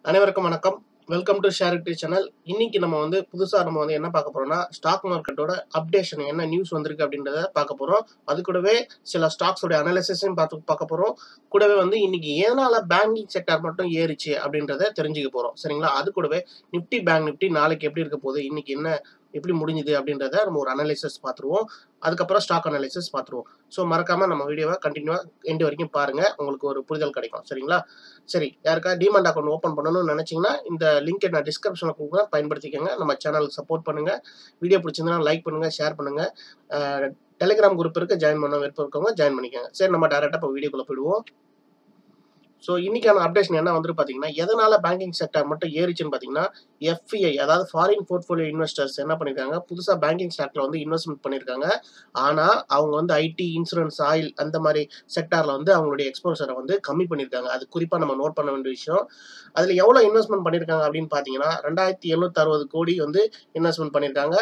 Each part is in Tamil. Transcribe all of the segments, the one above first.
அனைவருக்கும் வணக்கம் வெல்கம் டு ஷேரிட்டி சேனல் இன்னைக்கு நம்ம வந்து புதுசா நம்ம வந்து என்ன பார்க்க போறோம்னா ஸ்டாக் மார்க்கெட்டோட அப்டேஷன் என்ன நியூஸ் வந்திருக்கு அப்படின்றத பார்க்க போறோம் அது கூடவே சில ஸ்டாக்ஸோட அனாலிசிஸையும் பார்த்து பார்க்க போறோம் கூடவே வந்து இன்னைக்கு எதனால பேங்கிங் செக்டார் மட்டும் ஏறிச்சு அப்படின்றத தெரிஞ்சுக்க போறோம் சரிங்களா அது கூடவே நிப்டி பேங்க் நிப்டி நாளைக்கு எப்படி இருக்க போகுது இன்னைக்கு என்ன எப்படி முடிஞ்சுது அப்படின்றத நம்ம ஒரு அனாலிசிஸ் பார்த்துருவோம் அதுக்கப்புறம் ஸ்டாக் அனாலிசிஸ் பார்த்துருவோம் ஸோ மறக்காம நம்ம வீடியோவை கண்டினியூவா எண்டு வரைக்கும் பாருங்க உங்களுக்கு ஒரு புரிதல் கிடைக்கும் சரிங்களா சரி யாருக்கா டிமாண்ட் அக்கௌண்ட் ஓப்பன் பண்ணணும்னு நினைச்சீங்கன்னா இந்த லிங்கை நான் டிஸ்கிரிப்ஷனில் கொடுக்குறேன் பயன்படுத்திக்கோங்க நம்ம சேனலுக்கு சப்போர்ட் பண்ணுங்க வீடியோ பிடிச்சிருந்தா லைக் பண்ணுங்க ஷேர் பண்ணுங்க டெலிகிராம் குரூப் இருக்கு ஜாயின் பண்ண விருப்பம் இருக்கவங்க ஜாயின் பண்ணிக்கோங்க சரி நம்ம டேரெக்டாக இப்போ வீடியோக்குள்ள போயிடுவோம் ஸோ இன்னைக்கான அப்டேஷன் என்ன வந்துட்டு பார்த்தீங்கன்னா எதனால பேங்கிங் செக்டர் மட்டும் ஏறிச்சுன்னு பார்த்தீங்கன்னா எஃப்ஐஐ அதாவது ஃபாரின் போர்ட்ஃபோலியோ இன்வெஸ்டர்ஸ் என்ன பண்ணியிருக்காங்க புதுசாக பேங்கிங் செக்டர்ல வந்து இன்வெஸ்ட்மெண்ட் பண்ணியிருக்காங்க ஆனால் அவங்க வந்து ஐடி இன்சூரன்ஸ் ஆயில் அந்த மாதிரி செக்டாரில் வந்து அவங்களுடைய எக்ஸ்போசரை வந்து கம்மி பண்ணியிருக்காங்க அது குறிப்பாக நம்ம நோட் பண்ண வேண்டிய விஷயம் அதில் எவ்வளோ இன்வெஸ்ட்மெண்ட் பண்ணியிருக்காங்க அப்படின்னு பார்த்தீங்கன்னா ரெண்டாயிரத்தி எழுநூத்தி அறுபது கோடி வந்து இன்வெஸ்ட்மெண்ட் பண்ணியிருக்காங்க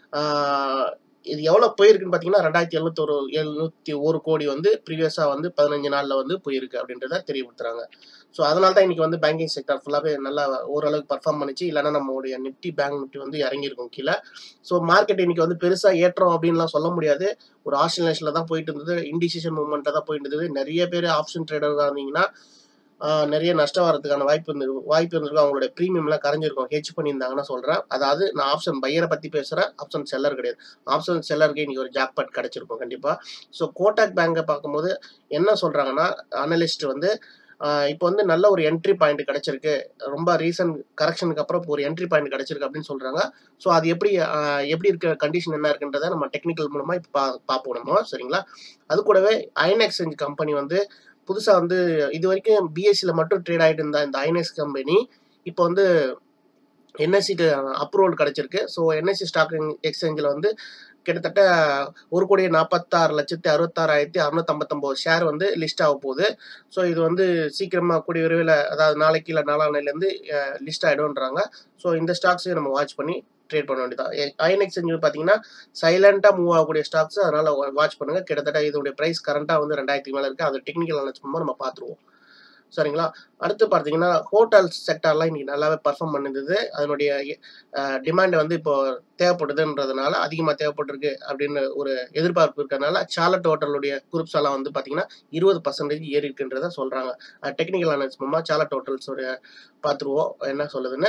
ஆஹ் இது எவ்வளோ போயிருக்குன்னு பார்த்தீங்கன்னா ரெண்டாயிரத்தி எழுநூத்தொரு எழுநூத்தி ஒரு கோடி வந்து ப்ரீவியஸாக வந்து பதினஞ்சு நாளில் வந்து போயிருக்கு அப்படின்றத தெரியப்படுத்துறாங்க ஸோ அதனால தான் இன்னைக்கு வந்து பேங்கிங் செக்டர் ஃபுல்லாகவே நல்லா ஓரளவுக்கு பர்ஃபார்ம் பண்ணிச்சு இல்லைன்னா நம்மளுடைய நிப்டி பேங்க் நிப்டி வந்து இறங்கியிருக்கும் கீழே ஸோ மார்க்கெட் இன்னைக்கு வந்து பெருசாக ஏற்றம் அப்படின்லாம் சொல்ல முடியாது ஒரு ஆஸ்டிலேஷனில் தான் போயிட்டு இருந்தது இன்டிசிஷன் மூவ்மெண்ட்டாக தான் போயிட்டு இருந்தது நிறைய பேர் ஆப்ஷன் ட்ரேடராக இருந்தீங்கன்னா ஆஹ் நிறைய நஷ்டம் வரதுக்கான வாய்ப்பு இருந்து வாய்ப்பு இருந்திருக்கும் அவங்களுடைய ப்ரீமியம்லாம் கரைஞ்சிருக்கும் ஹெச் பண்ணியிருந்தாங்கன்னு சொல்கிறேன் அதாவது நான் ஆப்ஷன் பையரை பற்றி பேசுகிறேன் ஆப்ஷன் செல்லர் கிடையாது ஆப்ஷன் செல்லருக்கு இன்னைக்கு ஒரு ஜாக்பாட் கிடைச்சிருக்கும் கண்டிப்பாக ஸோ கோட்டாக் பேங்கை பார்க்கும்போது என்ன சொல்கிறாங்கன்னா அனலிஸ்ட் வந்து ஆஹ் இப்போ வந்து நல்ல ஒரு என்ட்ரி பாயிண்ட் கிடைச்சிருக்கு ரொம்ப ரீசன்ட் கரெக்ஷனுக்கு அப்புறம் இப்போ ஒரு என்ட்ரி பாயிண்ட் கிடைச்சிருக்கு அப்படின்னு சொல்றாங்க ஸோ அது எப்படி ஆஹ் எப்படி இருக்க கண்டிஷன் என்ன இருக்குன்றதை நம்ம டெக்னிக்கல் மூலமா இப்போ பா பார்ப்போம் நம்ம சரிங்களா அது கூடவே அயன் எக்ஸ்சேஞ்ச் கம்பெனி வந்து புதுசா வந்து இது வரைக்கும் பிஎஸ்சியில் மட்டும் ட்ரேட் ஆகிட்டு இருந்த இந்த ஐஎன்எக்ஸ் கம்பெனி இப்போ வந்து என்எஸ்சிக்கு அப்ரூவல் கிடைச்சிருக்கு ஸோ என்எஸ்சி ஸ்டாக் எக்ஸ்சேஞ்சில் வந்து கிட்டத்தட்ட ஒரு கோடி நாற்பத்தாறு லட்சத்தி அறுபத்தாறாயிரத்தி அறுநூத்தம்பத்தொம்போது ஷேர் வந்து லிஸ்ட் ஆக போகுது ஸோ இது வந்து சீக்கிரமாக கூடிய விரைவில் அதாவது நாளைக்கு இல்லை நாளானையிலேருந்து லிஸ்ட் ஆகிடும்ன்றாங்க ஸோ இந்த ஸ்டாக்ஸையும் நம்ம வாட்ச் பண்ணி ட்ரேட் பண்ண வேண்டியதான் அயன் எக்ஸ்சேஞ்ச் பார்த்தீங்கன்னா சைலண்டாக மூவ் ஆகக்கூடிய ஸ்டாக்ஸ் அதனால வாட்ச் பண்ணுங்க கிட்டத்தட்ட இதோடைய ப்ரைஸ் கரண்ட்டாக வந்து ரெண்டாயிரத்தி மேலே இருக்குது அது டெக்னிக்கல் அனலைஸ் பண்ணும்போது நம்ம பார்த்துருவோம் சரிங்களா அடுத்து பார்த்தீங்கன்னா ஹோட்டல் செக்டார்லாம் இன்னைக்கு நல்லாவே பர்ஃபார்ம் பண்ணிருந்தது அதனுடைய டிமாண்ட் வந்து இப்போ தேவைப்படுதுன்றதுனால அதிகமாக தேவைப்பட்டிருக்கு அப்படின்னு ஒரு எதிர்பார்ப்பு இருக்கிறதுனால சார்லட் ஹோட்டலுடைய குரூப்ஸ் எல்லாம் வந்து பார்த்தீங்கன்னா இருபது பர்சன்டேஜ் ஏறி இருக்குன்றத சொல்கிறாங்க டெக்னிக்கல் அனலைஸ் மூலமாக சார்லட் ஹோட்டல்ஸோடைய பார்த்துருவோம் என்ன சொல்லுதுன்னு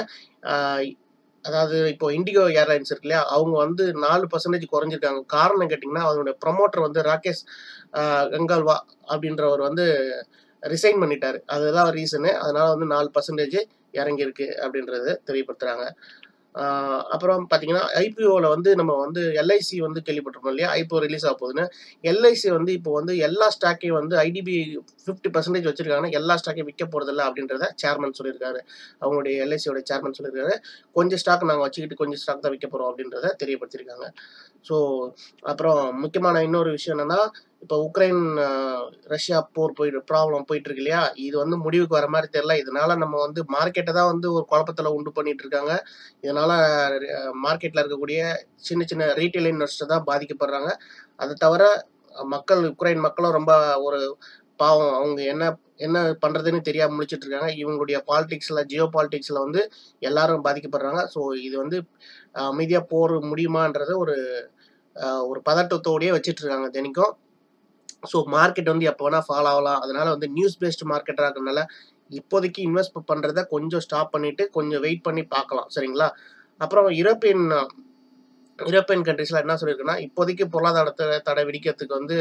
அதாவது இப்போ இண்டிகோ ஏர்லைன்ஸ் இருக்கு இல்லையா அவங்க வந்து நாலு பர்சன்டேஜ் குறைஞ்சிருக்காங்க காரணம் கேட்டிங்கன்னா அதனுடைய ப்ரொமோட்டர் வந்து ராகேஷ் கங்கால்வா அப்படின்றவர் வந்து ரிசைன் பண்ணிட்டாரு அதுதான் ரீசனு அதனால வந்து நாலு பர்சன்டேஜ் இறங்கியிருக்கு அப்படின்றது தெரியப்படுத்துறாங்க அப்புறம் பார்த்தீங்கன்னா ஐபிஓவில் வந்து நம்ம வந்து எல்ஐசி வந்து கேள்விப்பட்டிருக்கோம் இல்லையா ஐபிஓ ரிலீஸ் ஆக போகுதுன்னு எல்ஐசி வந்து இப்போ வந்து எல்லா ஸ்டாக்கையும் வந்து ஐடிபி ஃபிஃப்டி பர்சன்டேஜ் வச்சிருக்காங்கன்னா எல்லா ஸ்டாக்கையும் விற்க போகிறதில்ல அப்படின்றத சேர்மன் சொல்லியிருக்காரு அவங்களுடைய எல்ஐசியோட சேர்மன் சொல்லியிருக்காரு கொஞ்சம் ஸ்டாக் நாங்கள் வச்சுக்கிட்டு கொஞ்சம் ஸ்டாக் தான் விற்க போகிறோம் அப்படின்றத தெரியப்படுத்தியிருக்காங்க ஸோ அப்புறம் முக்கியமான இன்னொரு விஷயம் என்னன்னா இப்போ உக்ரைன் ரஷ்யா போர் போயிட்டு ப்ராப்ளம் போயிட்டு இருக்கு இல்லையா இது வந்து முடிவுக்கு வர மாதிரி தெரியல இதனால நம்ம வந்து மார்க்கெட்டை தான் வந்து ஒரு குழப்பத்தில் உண்டு பண்ணிட்டு இருக்காங்க இதனால மார்க்கெட்டில் இருக்கக்கூடிய சின்ன சின்ன ரீட்டைல் இன்வெஸ்டர் தான் பாதிக்கப்படுறாங்க அதை தவிர மக்கள் உக்ரைன் மக்களும் ரொம்ப ஒரு பாவம் அவங்க என்ன என்ன பண்ணுறதுன்னு தெரியாமல் முடிச்சிட்டு இருக்காங்க இவங்களுடைய பாலிடிக்ஸில் ஜியோ பாலிடிக்ஸில் வந்து எல்லாரும் பாதிக்கப்படுறாங்க ஸோ இது வந்து அமைதியாக போர் முடியுமான்றது ஒரு ஒரு பதட்டத்தோடயே வச்சுட்டு இருக்காங்க தினைக்கும் ஸோ மார்க்கெட் வந்து எப்போ வேணால் ஃபாலோ ஆகலாம் அதனால வந்து நியூஸ் பேஸ்டு மார்க்கெட்டாக இருக்கிறதுனால இப்போதைக்கு இன்வெஸ்ட் பண்ணுறத கொஞ்சம் ஸ்டாப் பண்ணிட்டு கொஞ்சம் வெயிட் பண்ணி பார்க்கலாம் சரிங்களா அப்புறம் யூரோப்பியன் யூரோப்பியன் கண்ட்ரீஸில் என்ன சொல்லியிருக்குன்னா இப்போதைக்கு பொருளாதாரத்தை தடை விதிக்கிறதுக்கு வந்து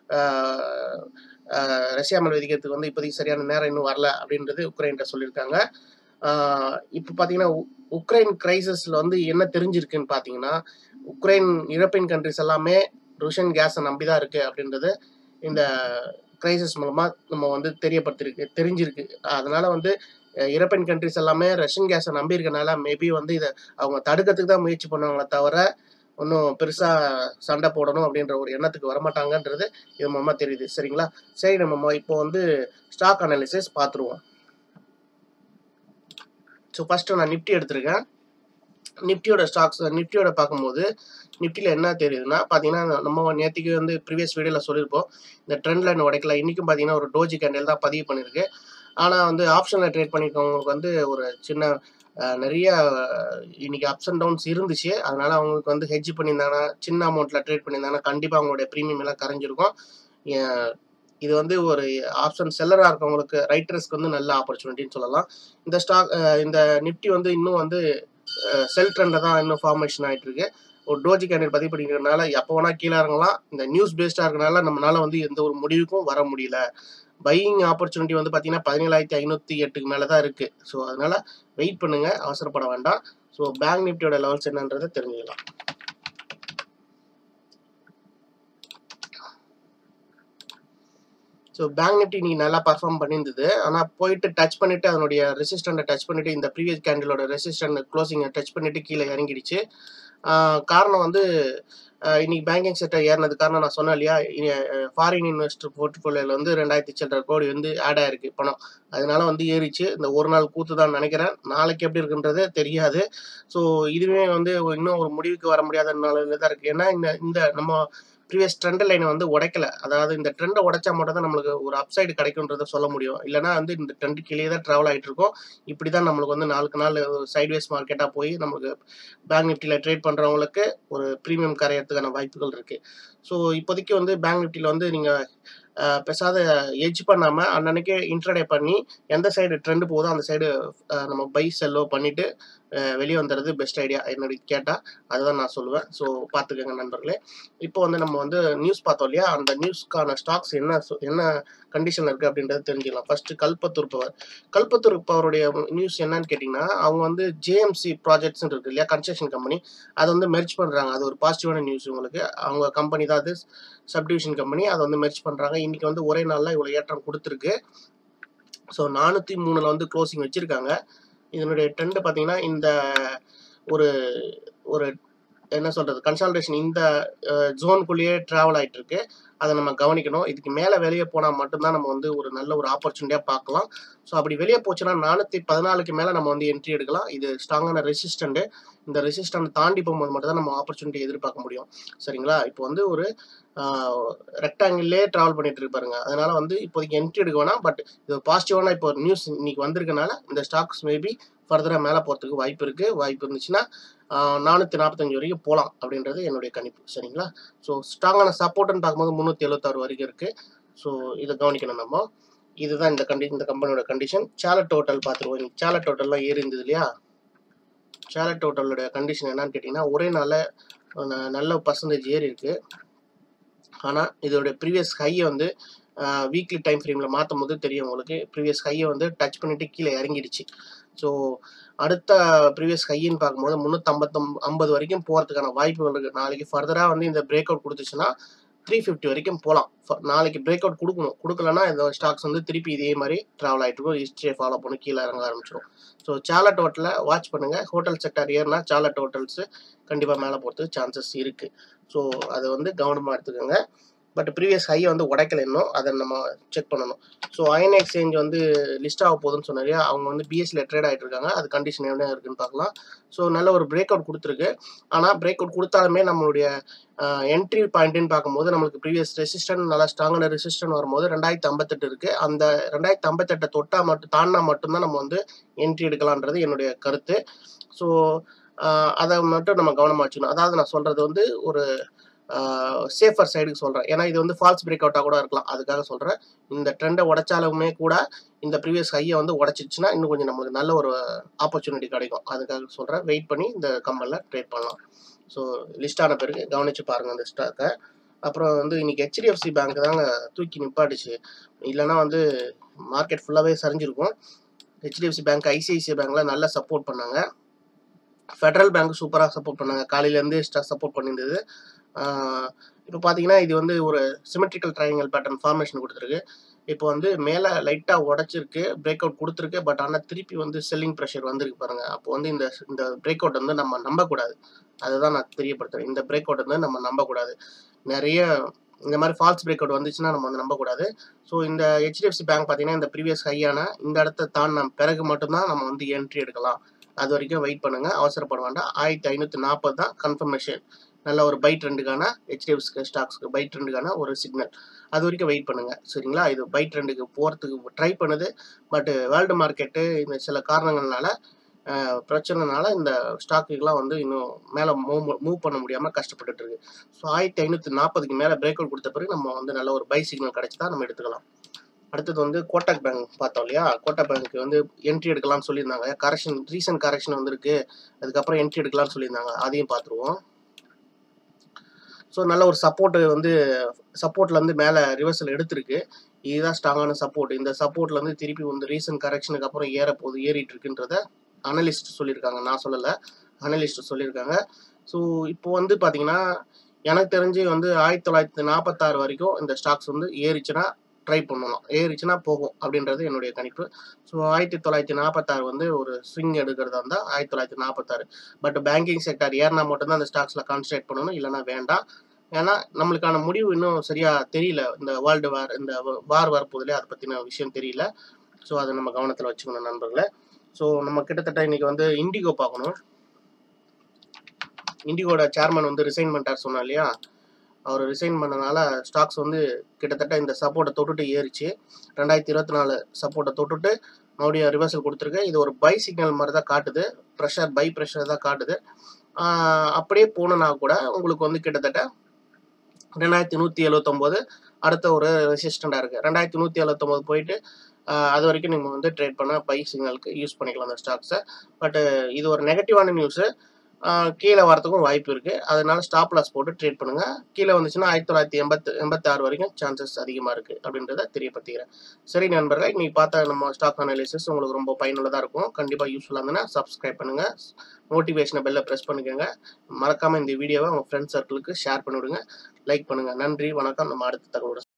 ரஷ்யா மேல் விதிக்கிறதுக்கு வந்து இப்போதைக்கு சரியான நேரம் இன்னும் வரல அப்படின்றது உக்ரைன்கிட்ட சொல்லியிருக்காங்க இப்போ பார்த்தீங்கன்னா உக்ரைன் கிரைசிஸில் வந்து என்ன தெரிஞ்சிருக்குன்னு பார்த்தீங்கன்னா உக்ரைன் யூரோப்பியன் கண்ட்ரிஸ் எல்லாமே ருஷியன் கேஸை நம்பி தான் இருக்குது அப்படின்றது இந்த கிரைசிஸ் மூலமாக நம்ம வந்து தெரியப்படுத்திருக்கு தெரிஞ்சிருக்கு அதனால வந்து யூரோப்பியன் கண்ட்ரிஸ் எல்லாமே ரஷ்யன் கேஸை நம்பியிருக்கனால மேபி வந்து இதை அவங்க தடுக்கிறதுக்கு தான் முயற்சி பண்ணுவாங்களே தவிர ஒன்றும் பெருசாக சண்டை போடணும் அப்படின்ற ஒரு எண்ணத்துக்கு வரமாட்டாங்கன்றது இது மூலமாக தெரியுது சரிங்களா சரி நம்ம இப்போ வந்து ஸ்டாக் அனாலிசிஸ் பார்த்துருவோம் ஸோ ஃபஸ்ட்டு நான் நிஃப்டி எடுத்திருக்கேன் நிஃப்டியோட ஸ்டாக்ஸ் நிஃப்டியோட பார்க்கும்போது நிஃப்டியில் என்ன தெரியுதுன்னா பார்த்தீங்கன்னா நம்ம நேற்றுக்கு வந்து ப்ரீவியஸ் வீடியோவில் சொல்லியிருப்போம் இந்த ட்ரெண்ட் லைன் உடைக்கல இன்றைக்கும் பார்த்தீங்கன்னா ஒரு டோஜி கேண்டில் தான் பதிவு பண்ணியிருக்கு ஆனால் வந்து ஆப்ஷனில் ட்ரேட் பண்ணியிருக்கவங்களுக்கு வந்து ஒரு சின்ன அஹ், நிறைய அஹ், இன்னைக்கு அப்ஸ் அண்ட் டவுன்ஸ் இருந்துச்சு அதனால அவங்களுக்கு வந்து ஹெட்ஜ் பண்ணியிருந்தாங்கன்னா சின்ன அமௌண்ட்டில் ட்ரேட் பண்ணியிருந்தாங்கன்னா கண்டிப்பாக அவங்களுடைய ப்ரீமியம் எல்லாம் கரைஞ்சிருக்கும் அஹ், இது வந்து ஒரு ஆப்ஷன் செல்லராக இருக்கவங்களுக்கு ரைட்டர்ஸ்க்கு வந்து நல்ல ஆப்பர்ச்சுனிட்டின்னு சொல்லலாம் இந்த ஸ்டாக் இந்த நிஃப்டி வந்து இன்னும் வந்து செல் ட்ரெண்டில் தான் இன்னும் ஃபார்மேஷன் ஆகிட்டு இருக்கு ஒரு டோஜி கேண்டில் பதிவு பண்ணிக்கிறதுனால எப்போ வேணா கீழே இறங்கலாம் இந்த நியூஸ் பேஸ்டாக இருக்கனால நம்மளால வந்து எந்த ஒரு முடிவுக்கும் வர முடியல பையிங் ஆப்பர்ச்சுனிட்டி வந்து பார்த்தீங்கன்னா பதினேழாயிரத்தி ஐநூற்றி எட்டுக்கு மேலே தான் இருக்குது ஸோ அதனால வெயிட் பண்ணுங்க அவசரப்பட வேண்டாம் ஸோ பேங்க் நிஃப்டியோட லெவல்ஸ் என்னன்றதை தெரிஞ்சுக்கலாம் ஸோ பேங்க் நிஃப்டி இன்னைக்கு நல்லா பர்ஃபார்ம் பண்ணியிருந்தது ஆனால் போயிட்டு டச் பண்ணிட்டு அதனுடைய ரெசிஸ்டண்ட்டை டச் பண்ணிட்டு இந்த ப்ரீவியஸ் கேண்டிலோட ரெசிஸ்டன்ட் க்ளோசிங்கை டச் பண்ணிட்டு கீழே இறங்கிடுச்சு ஆஹ் காரணம் வந்து ஆஹ் இன்னைக்கு பேங்கிங் செக்டர் ஏறினது காரணம் நான் சொன்னேன் இல்லையா ஃபாரின் இன்வெஸ்டர் போர்ட்ஃபோலியோவில் வந்து ரெண்டாயிரத்தி சில்லற கோடி வந்து ஆட் ஆயிருக்கு பணம் அதனால வந்து ஏறிச்சு இந்த ஒரு நாள் கூத்து தான் நினைக்கிறேன் நாளைக்கு எப்படி இருக்குன்றது தெரியாது ஸோ இதுவே வந்து இன்னும் ஒரு முடிவுக்கு வர முடியாத நிலையில தான் இருக்கு ஏன்னா இந்த இந்த நம்ம ப்ரீவியஸ் ட்ரெண்ட் லைனை வந்து உடைக்கல அதாவது இந்த ட்ரெண்டை உடைச்சா மட்டும் தான் நம்மளுக்கு ஒரு அப்சைடு கிடைக்குன்றத சொல்ல முடியும் இல்லைனா வந்து இந்த ட்ரெண்டு கீழே தான் ட்ராவல் ஆகிட்டு இருக்கோம் இப்படி தான் நம்மளுக்கு வந்து நாளுக்கு நாள் சைட்வேஸ் மார்க்கெட்டாக போய் நமக்கு பேங்க் நிஃப்டியில் ட்ரேட் பண்ணுறவங்களுக்கு ஒரு ப்ரீமியம் கரையறதுக்கான வாய்ப்புகள் இருக்குது ஸோ இப்போதைக்கு வந்து பேங்க் நிஃப்டியில் வந்து நீங்கள் பெசாத எஜ் பண்ணாமல் அன்னன்னைக்கே இன்ட்ரடே பண்ணி எந்த சைடு ட்ரெண்ட் போதோ அந்த சைடு நம்ம பை செல்லோ பண்ணிவிட்டு வெளியே வந்துடுறது பெஸ்ட் ஐடியா என்னோட கேட்டால் அதுதான் நான் சொல்லுவேன் ஸோ பார்த்துக்கோங்க நண்பர்களே இப்போ வந்து நம்ம வந்து நியூஸ் பார்த்தோம் இல்லையா அந்த நியூஸ்க்கான ஸ்டாக்ஸ் என்ன சொ- என்ன கண்டிஷனில் இருக்குது அப்படின்றத தெரிஞ்சுக்கலாம் ஃபர்ஸ்ட் கல்பத்தூர் பவர் கல்பத்தூர் பவருடைய நியூஸ் என்னன்னு கேட்டிங்கன்னா அவங்க வந்து ஜேஎம்சி ப்ராஜெக்ட்ஸ் இருக்கு இல்லையா கன்ஸ்ட்ரக்ஷன் கம்பெனி அதை வந்து மெர்ஜ் பண்ணுறாங்க அது ஒரு பாசிட்டிவான நியூஸ் உங்களுக்கு அவங்க கம்பெனி தான் அது சப்டிவிஷன் கம்பெனி அதை வந்து மெர்ஜ் பண்ணுறாங்க இன்னைக்கு வந்து ஒரே நாளில் இவ்வளோ ஏற்றம் கொடுத்துருக்கு ஸோ நானூற்றி மூணில் வந்து க்ளோசிங் வச்சுருக்காங்க இதனுடைய ட்ரெண்ட் பார்த்தீங்கன்னா இந்த ஒரு ஒரு என்ன சொல்கிறது கன்சால்டேஷன் இந்த ஜோனுக்குள்ளேயே ட்ராவல் ஆகிட்டு இருக்கு அதை நம்ம கவனிக்கணும் இதுக்கு மேலே வெளியே போனால் மட்டும்தான் நம்ம வந்து ஒரு நல்ல ஒரு ஆப்பர்ச்சுனிட்டியாக பார்க்கலாம் ஸோ அப்படி வெளியே போச்சுன்னா நானூற்றி பதினாலுக்கு மேலே நம்ம வந்து என்ட்ரி எடுக்கலாம் இது ஸ்ட்ராங்கான ரெசிஸ்டண்ட்டு இந்த ரெசிஸ்டன்ட் தாண்டி போகும்போது மட்டும் தான் நம்ம ஆப்பர்ச்சுனிட்டி எதிர்பார்க்க முடியும் சரிங்களா இப்போ வந்து ஒரு ரெக்டாங்கிள்லே ட்ராவல் பண்ணிட்டு இருப்பாருங்க அதனால வந்து இப்போதைக்கு என்ட்ரி எடுக்க வேணாம் பட் இது பாசிட்டிவான இப்போ நியூஸ் இன்னைக்கு வந்திருக்கனால இந்த ஸ்டாக்ஸ் மேபி ஃபர்தராக மேலே போகிறதுக்கு வாய்ப்பு இருக்குது வாய்ப்பு இருந்துச்சுன்னா நானூற்றி நாற்பத்தஞ்சு வரைக்கும் போகலாம் அப்படின்றது என்னுடைய கணிப்பு சரிங்களா ஸோ ஸ்ட்ராங்கான சப்போர்ட்னு பார்க்கும்போது முந்நூற்றி எழுபத்தாறு வரைக்கும் இருக்குது ஸோ இதை கவனிக்கணும் நம்ம இதுதான் இந்த கண்டி இந்த கம்பெனியோட கண்டிஷன் சேல டோட்டல் பார்த்துருவோம் சேல டோட்டல்லாம் ஏறி இருந்தது இல்லையா சேல டோட்டலோட கண்டிஷன் என்னன்னு கேட்டிங்கன்னா ஒரே நாளில் நல்ல பர்சன்டேஜ் ஏறி இருக்கு ஆனால் இதோட ப்ரீவியஸ் ஹையை வந்து வீக்லி டைம் ஃப்ரேமில் மாற்றும் போது தெரியும் உங்களுக்கு ப்ரீவியஸ் ஹையை வந்து டச் பண்ணிட்டு கீழே இறங்கிடுச்சு ஸோ அடுத்த ப்ரீவியஸ் ஹையின்னு பார்க்கும்போது முந்நூற்றம்பத்தொம் ஐம்பது வரைக்கும் போகிறதுக்கான வாய்ப்புகள் இருக்குது நாளைக்கு ஃபர்தராக வந்து இந்த பிரேக் அவுட் கொடுத்துச்சுன்னா த்ரீ ஃபிஃப்டி வரைக்கும் போகலாம் நாளைக்கு பிரேக் அவுட் கொடுக்கணும் கொடுக்கலன்னா இந்த ஸ்டாக்ஸ் வந்து திருப்பி இதே மாதிரி ட்ராவல் ஆகிட்டு இருக்கும் ஹிஸ்ட்ரியை ஃபாலோ பண்ணி கீழே இறங்க ஆரம்பிச்சிடும் ஸோ சாலட் ஹோட்டலில் வாட்ச் பண்ணுங்கள் ஹோட்டல் செக்டர் ஏறினா சாலட் ஹோட்டல்ஸு கண்டிப்பாக மேலே போகிறதுக்கு சான்சஸ் இருக்குது ஸோ அதை வந்து கவனமாக எடுத்துக்கோங்க பட் ப்ரீவியஸ் ஹையை வந்து உடைக்கல இன்னும் அதை நம்ம செக் பண்ணணும் ஸோ அயன் எக்ஸ்சேஞ்ச் வந்து லிஸ்ட் ஆக போகுதுன்னு சொன்னாரு அவங்க வந்து பிஎஸ்சியில் ட்ரேட் ஆகிட்டு இருக்காங்க அது கண்டிஷன் என்ன இருக்குன்னு பார்க்கலாம் ஸோ நல்ல ஒரு பிரேக் அவுட் கொடுத்துருக்கு ஆனால் பிரேக் அவுட் கொடுத்தாலுமே நம்மளுடைய என்ட்ரி பாயிண்ட்னு பார்க்கும்போது நம்மளுக்கு ப்ரீவியஸ் ரெசிஸ்டன்ட் நல்லா ஸ்ட்ராங்கான ரெசிஸ்டன்ட் வரும்போது ரெண்டாயிரத்தி ஐம்பத்தெட்டு இருக்குது அந்த ரெண்டாயிரத்தி ஐம்பத்தெட்டை தொட்டால் மட்டும் தாண்டினா மட்டும்தான் நம்ம வந்து என்ட்ரி எடுக்கலான்றது என்னுடைய கருத்து ஸோ அதை மட்டும் நம்ம கவனமாக வச்சுக்கணும் அதாவது நான் சொல்கிறது வந்து ஒரு சேஃபர் சைடுக்கு சொல்கிறேன் ஏன்னா இது வந்து ஃபால்ஸ் பிரேக் அவுட்டாக கூட இருக்கலாம் அதுக்காக சொல்கிறேன் இந்த ட்ரெண்டை உடைச்சாலுமே கூட இந்த ப்ரீவியஸ் ஹையை வந்து உடச்சிச்சுன்னா இன்னும் கொஞ்சம் நம்மளுக்கு நல்ல ஒரு ஆப்பர்ச்சுனிட்டி கிடைக்கும் அதுக்காக சொல்கிறேன் வெயிட் பண்ணி இந்த கம்பெனியில் ட்ரேட் பண்ணலாம் ஸோ லிஸ்ட் ஆன பிறகு கவனித்து பாருங்கள் அந்த ஸ்டாக்கை அப்புறம் வந்து இன்னைக்கு ஹெச்டிஎஃப்சி பேங்க் தாங்க தூக்கி நிப்பாட்டுச்சு இல்லைன்னா வந்து மார்க்கெட் ஃபுல்லாகவே சரிஞ்சிருக்கும் ஹெச்டிஎஃப்சி பேங்க் ஐசிஐசிஐ பேங்க்கில் நல்லா சப்போர்ட் பண்ணாங்க ஃபெடரல் பேங்க் சூப்பராக சப்போர்ட் பண்ணாங்க காலையிலேருந்து சப்போர்ட் பண்ணியிருந்தது இப்போ பார்த்தீங்கன்னா இது வந்து ஒரு சிமெட்ரிக்கல் ட்ரையாங்கல் பேட்டர்ன் ஃபார்மேஷன் கொடுத்துருக்கு இப்போ வந்து மேலே லைட்டாக உடச்சிருக்கு பிரேக் அவுட் கொடுத்துருக்கு பட் ஆனால் திருப்பி வந்து செல்லிங் ப்ரெஷர் வந்திருக்கு பாருங்க அப்போ வந்து இந்த இந்த பிரேக் அவுட் வந்து நம்ம நம்பக்கூடாது அதுதான் நான் தெரியப்படுத்துறேன் இந்த பிரேக் அவுட் வந்து நம்ம நம்பக்கூடாது நிறைய இந்த மாதிரி ஃபால்ஸ் பிரேக் அவுட் வந்துச்சுன்னா நம்ம வந்து நம்பக்கூடாது ஸோ இந்த ஹெச்டிஎஃப்சி பேங்க் பார்த்தீங்கன்னா இந்த ப்ரீவியஸ் ஹையான இந்த இடத்த தாண்டின பிறகு மட்டும்தான் நம்ம வந்து என்ட்ரி எடுக்கலாம் அது வரைக்கும் வெயிட் பண்ணுங்க அவசரப்பட வேண்டாம் ஆயிரத்தி ஐநூற்றி நாற்பது தான் கன்ஃபர்மேஷன் நல்ல ஒரு பை ட்ரெண்டுக்கான ஹெச்டிஎஃப்சி ஸ்டாக்ஸ்க்கு பை ட்ரெண்டுக்கான ஒரு சிக்னல் அது வரைக்கும் வெயிட் பண்ணுங்க சரிங்களா இது பை ட்ரெண்டுக்கு போகிறதுக்கு ட்ரை பண்ணுது பட் வேர்ல்டு மார்க்கெட்டு இந்த சில காரணங்கள்னால அஹ், பிரச்சனைனால இந்த ஸ்டாக்குக்கெலாம் வந்து இன்னும் மேலே மூவ் மூவ் பண்ண முடியாமல் கஷ்டப்பட்டுட்டு இருக்கு ஸோ ஆயிரத்தி ஐநூற்றி நாற்பதுக்கு மேலே பிரேக் அவுட் கொடுத்த பிறகு நம்ம வந்து நல்ல ஒரு பை சிக்னல் கிடைச்சதா நம்ம எடுத்துக்கலாம் அடுத்தது வந்து கோட்டக் பேங்க் பார்த்தோம் இல்லையா கோட்டக் பேங்க் வந்து என்ட்ரி எடுக்கலாம்னு சொல்லியிருந்தாங்க கரெக்ஷன் ரீசன்ட் கரெக்ஷன் வந்திருக்கு அதுக்கப்புறம் என்ட்ரி எடுக்கலாம்னு சொல்லியிருந்தாங்க அதையும் பார்த்துருவோம் ஸோ நல்ல ஒரு சப்போர்ட் வந்து சப்போர்ட்லேருந்து மேலே ரிவர்சல் எடுத்திருக்கு இதுதான் ஸ்ட்ராங்கான சப்போர்ட் இந்த சப்போர்ட்லேருந்து திருப்பி வந்து ரீசன்ட் கரெக்ஷனுக்கு அப்புறம் ஏற போகுது ஏறிட்டு இருக்குன்றத அனலிஸ்ட் சொல்லியிருக்காங்க நான் சொல்லலை அனலிஸ்ட் சொல்லியிருக்காங்க ஸோ இப்போ வந்து பார்த்தீங்கன்னா எனக்கு தெரிஞ்சு வந்து ஆயிரத்தி தொள்ளாயிரத்தி நாற்பத்தாறு வரைக்கும் இந்த ஸ்டாக்ஸ் வந்து ஏறிச்சுன்னா ட்ரை பண்ணலாம் ஏறிச்சுன்னா போகும் அப்படின்றது என்னுடைய கணிப்பு ஸோ ஆயிரத்தி தொள்ளாயிரத்தி நாற்பத்தாறு வந்து ஒரு ஸ்விங் எடுக்கிறதா இருந்தால் ஆயிரத்தி தொள்ளாயிரத்தி நாற்பத்தாறு பட் பேங்கிங் செக்டர் ஏறினா மட்டும்தான் அந்த ஸ்டாக்ஸில் கான்சன்ட்ரேட் பண்ணணும் இல்லைன்னா வேண்டாம் ஏன்னா நம்மளுக்கான முடிவு இன்னும் சரியா தெரியல இந்த வேர்ல்டு வார் இந்த வார் வரப்போதிலே அதை பற்றின விஷயம் தெரியல ஸோ அதை நம்ம கவனத்தில் வச்சுக்கணும் நண்பர்களே ஸோ நம்ம கிட்டத்தட்ட இன்னைக்கு வந்து இண்டிகோ பார்க்கணும் இண்டிகோட சேர்மன் வந்து ரிசைன் பண்ணிட்டார் சொன்னா இல்லையா அவர் ரிசைன் பண்ணனால ஸ்டாக்ஸ் வந்து கிட்டத்தட்ட இந்த சப்போர்ட்டை தொட்டுட்டு ஏறிச்சு ரெண்டாயிரத்தி இருபத்தி நாலு சப்போர்ட்டை தொட்டுட்டு மறுபடியும் ரிவர்சல் கொடுத்துருக்கு இது ஒரு பை சிக்னல் மாதிரி தான் காட்டுது ப்ரெஷர் பை ப்ரெஷர் தான் காட்டுது ஆஹ் அப்படியே போனனா கூட உங்களுக்கு வந்து கிட்டத்தட்ட ரெண்டாயிரத்தி நூற்றி எழுவத்தொம்போது அடுத்த ஒரு ரெசிஸ்டண்டாக இருக்குது ரெண்டாயிரத்தி நூற்றி எழுவத்தொம்போது போயிட்டு ஆஹ் அது வரைக்கும் நீங்கள் வந்து ட்ரேட் பண்ண பை சிக்னலுக்கு யூஸ் பண்ணிக்கலாம் அந்த ஸ்டாக்ஸை பட் இது ஒரு நெகட்டிவான நியூஸு கீழே வரதுக்கும் வாய்ப்பு இருக்குது அதனால ஸ்டாப் லாஸ் போட்டு ட்ரேட் பண்ணுங்கள் கீழே வந்துச்சுன்னா ஆயிரத்தி தொள்ளாயிரத்தி எண்பத்து எண்பத்தாறு வரைக்கும் சான்சஸ் அதிகமாக இருக்குது அப்படின்றத தெரியப்படுத்திக்கிறேன் சரி நண்பர்களே இன்னைக்கு பார்த்த நம்ம ஸ்டாக் அனாலிசிஸ் உங்களுக்கு ரொம்ப பயனுள்ளதாக இருக்கும் கண்டிப்பாக யூஸ்ஃபுல்லாக இருந்ததுன்னா சப்ஸ்கிரைப் பண்ணுங்கள் மோட்டிவேஷனை பெல்லை ப்ரெஸ் பண்ணிக்கோங்க மறக்காமல் இந்த வீடியோவை உங்கள் ஃப்ரெண்ட்ஸ் சர்க்கிளுக்கு ஷேர் பண்ணிவிடுங்க லைக் பண்ணுங்கள் நன்றி வணக்கம் நம்ம அடுத்த தகவலோட